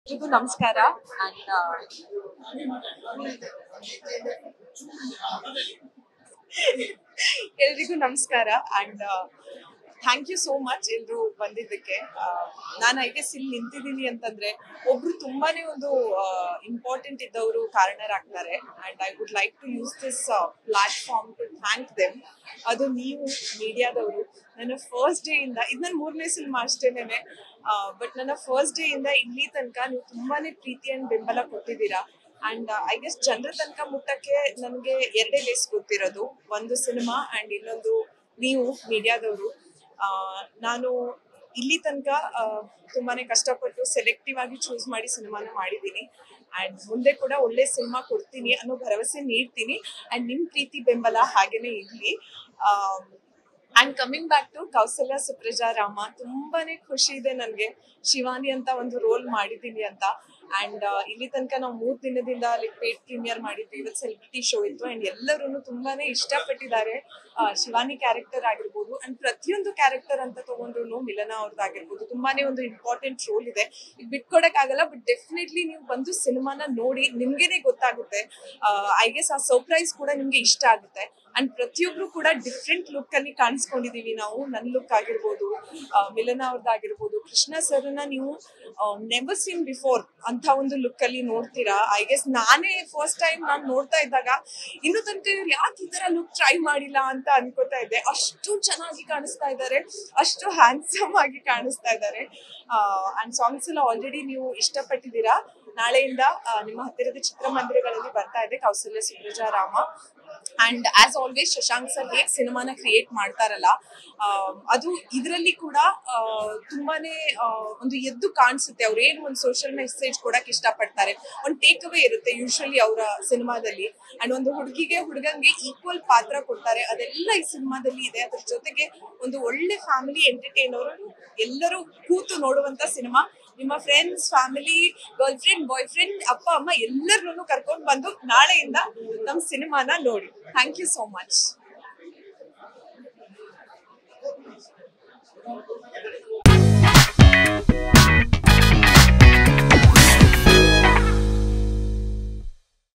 ಎಲ್ರಿಗೂ ನಮಸ್ಕಾರ ಅಂಡ್ ಎಲ್ರಿಗೂ ನಮಸ್ಕಾರ and thank you so much ಎಲ್ರು ಬಂದಿದ್ದಕ್ಕೆ ನಾನು ಐ ಗೆಸ್ ಇಲ್ಲಿ ನಿಂತಿದ್ದೀನಿ ಅಂತಂದ್ರೆ ಒಬ್ರು ತುಂಬಾನೇ ಒಂದು ಇಂಪಾರ್ಟೆಂಟ್ ಇದ್ದವರು ಕಾರಣರಾಗ್ತಾರೆ and I would like to use this platform to thank them ಅದು ನೀವು ಮೀಡಿಯಾದವರು ನನ್ನ ಫಸ್ಟ್ ಡೇ ಇಂದ ಇದು ನನ್ನ ಮೂರನೇ ಸಿನಿಮಾ ಅಷ್ಟೇನೆ ಬಟ್ ನನ್ನ ಫಸ್ಟ್ ಡೇ ಇಂದ ಇಲ್ಲಿ ತನಕ ನೀವು ತುಂಬಾನೇ ಪ್ರೀತಿ ಅಂಡ್ ಬೆಂಬಲ ಕೊಟ್ಟಿದ್ದೀರಾ ಅಂಡ್ ಐ ಗೆಸ್ ಜನರ ತನಕ ಮುಟ್ಟಕ್ಕೆ ನನಗೆ ಎರಡೇ ಡೇಸ್ ಗೊತ್ತಿರೋದು ಒಂದು ಸಿನಿಮಾ ಅಂಡ್ ಇನ್ನೊಂದು ನೀವು ಮೀಡಿಯಾದವರು ನಾನು ಇಲ್ಲಿ ತನಕ ಆ, ತುಂಬಾನೇ ಕಷ್ಟಪಟ್ಟು ಸೆಲೆಕ್ಟಿವ್ ಆಗಿ ಚೂಸ್ ಮಾಡಿ ಸಿನಿಮಾನ ಮಾಡಿದ್ದೀನಿ ಅಂಡ್ ಮುಂದೆ ಕೂಡ ಒಳ್ಳೆ ಸಿನಿಮಾ ಕೊಡ್ತೀನಿ ಅನ್ನೋ ಭರವಸೆ ನೀಡ್ತೀನಿ ಅಂಡ್ ನಿಮ್ ಪ್ರೀತಿ ಬೆಂಬಲ ಹಾಗೇನೆ ಇರ್ಲಿ and coming back to Kausalya Supraja Rama ತುಂಬಾನೇ ಖುಷಿ ಇದೆ ನನಗೆ ಶಿವಾನಿ ಅಂತ ಒಂದು ರೋಲ್ ಮಾಡಿದ್ದೀನಿ ಅಂತ ಅಂಡ್ ಇಲ್ಲಿ ತನಕ ನಾವು ಮೂರ್ ದಿನದಿಂದ ಅಲ್ಲಿ ಪೇಟ್ ಪ್ರೀಮಿಯರ್ ಮಾಡಿದ್ವಿ ಇವತ್ತು ಸೆಲೆಬ್ರಿಟಿ ಶೋ ಇತ್ತು ಅಂಡ್ ಎಲ್ಲರೂ ತುಂಬಾನೇ ಇಷ್ಟಪಟ್ಟಿದ್ದಾರೆ ಆ, ಶಿವಾನಿ ಕ್ಯಾರೆಕ್ಟರ್ ಆಗಿರ್ಬೋದು ಅಂಡ್ ಪ್ರತಿಯೊಂದು ಕ್ಯಾರೆಕ್ಟರ್ ಅಂತ ತಗೊಂಡ್ರು ಮಿಲನ ಅವ್ರದ್ದಾಗಿರ್ಬೋದು ತುಂಬಾನೇ ಒಂದು ಇಂಪಾರ್ಟೆಂಟ್ ರೋಲ್ ಇದೆ ಇದು ಬಿಟ್ಕೊಡಕ್ ಆಗಲ್ಲ ಬಟ್ ಡೆಫಿನೆಟ್ಲಿ ನೀವು ಬಂದು ಸಿನಿಮಾನ ನೋಡಿ ನಿಮ್ಗೆನೆ ಗೊತ್ತಾಗುತ್ತೆ ಐ ಗೆಸ್ ಆ ಸರ್ಪ್ರೈಸ್ ಕೂಡ ನಿಮ್ಗೆ ಇಷ್ಟ ಆಗುತ್ತೆ ಅಂಡ್ ಪ್ರತಿಯೊಬ್ರು ಕೂಡ ಡಿಫ್ರೆಂಟ್ ಲುಕ್ ಅಲ್ಲಿ ಕಾಣಿಸ್ಕೊಂಡಿದೀವಿ ನಾವು ನನ್ನ ಲುಕ್ ಆಗಿರ್ಬೋದು ಆ, ಮಿಲನ ಅವ್ರದ್ದಾಗಿರ್ಬೋದು ಕೃಷ್ಣ ಸರ್ನ ನೀವು ನೆವರ್ ಸೀನ್ ಬಿಫೋರ್ ಅಂತ ಒಂದು ಲುಕ್ ಅಲ್ಲಿ ನೋಡ್ತೀರಾ ಐ ಗೆಸ್ ನಾನೇ ಫಸ್ಟ್ ಟೈಮ್ ನಾನು ನೋಡ್ತಾ ಇದ್ದಾಗ ಇನ್ನು ತನಕ ಇವ್ರು ಯಾಕೆ ಈ ತರ ಲುಕ್ ಟ್ರೈ ಮಾಡಿಲ್ಲ ಅಂತ ಅನ್ಕೋತಾ ಇದ್ದೆ ಅಷ್ಟು ಚೆನ್ನಾಗಿ ಕಾಣಿಸ್ತಾ ಇದ್ದಾರೆ ಅಷ್ಟು ಹ್ಯಾಂಡ್ಸಮ್ ಆಗಿ ಕಾಣಿಸ್ತಾ ಇದ್ದಾರೆ ಅಂಡ್ ಸಾಂಗ್ಸ್ ಎಲ್ಲ ಆಲ್ರೆಡಿ ನೀವು ಇಷ್ಟಪಟ್ಟಿದ್ದೀರಾ ನಾಳೆಯಿಂದ ಆ, ನಿಮ್ಮ ಹತ್ತಿರದ ಚಿತ್ರಮಂದಿರಗಳಲ್ಲಿ ಬರ್ತಾ ಇದೆ Kausalya Supraja Rama and as always Shashank sir ಹೇಗೆ ಸಿನಿಮಾನ ಕ್ರಿಯೇಟ್ ಮಾಡ್ತಾರಲ್ಲ ಆ, ಅದು ಇದರಲ್ಲಿ ಕೂಡ ಆ, ತುಂಬಾನೇ ಆ, ಒಂದು ಎದ್ದು ಕಾಣಿಸುತ್ತೆ ಅವ್ರು ಏನು ಒಂದು ಸೋಷಿಯಲ್ ಮೆಸೇಜ್ ಕೊಡಕ್ ಇಷ್ಟಪಡ್ತಾರೆ ಒಂದು ಟೇಕ್ ಅವೇ ಇರುತ್ತೆ ಯೂಶಲಿ ಅವರ ಸಿನಿಮಾದಲ್ಲಿ ಅಂಡ್ ಒಂದು ಹುಡುಗಿಗೆ ಹುಡುಗಂಗೆ ಈಕ್ವಲ್ ಪಾತ್ರ ಕೊಡ್ತಾರೆ ಅದೆಲ್ಲ ಈ ಸಿನಿಮಾದಲ್ಲಿ ಇದೆ ಅದ್ರ ಜೊತೆಗೆ ಒಂದು ಒಳ್ಳೆ ಫ್ಯಾಮಿಲಿ ಎಂಟರ್ಟೈನರ್ ಎಲ್ಲರೂ ಕೂತು ನೋಡುವಂತ ಸಿನಿಮಾ ನಿಮ್ಮ friends family girlfriend boyfriend ಅಪ್ಪ ಅಮ್ಮ ಎಲ್ಲರನ್ನು ಕರ್ಕೊಂಡು ಬಂದು ನಾಳೆಯಿಂದ ನಮ್ಮ ಸಿನಿಮಾನ ನೋಡಿ ಥ್ಯಾಂಕ್ ಯು ಸೋ ಮಚ್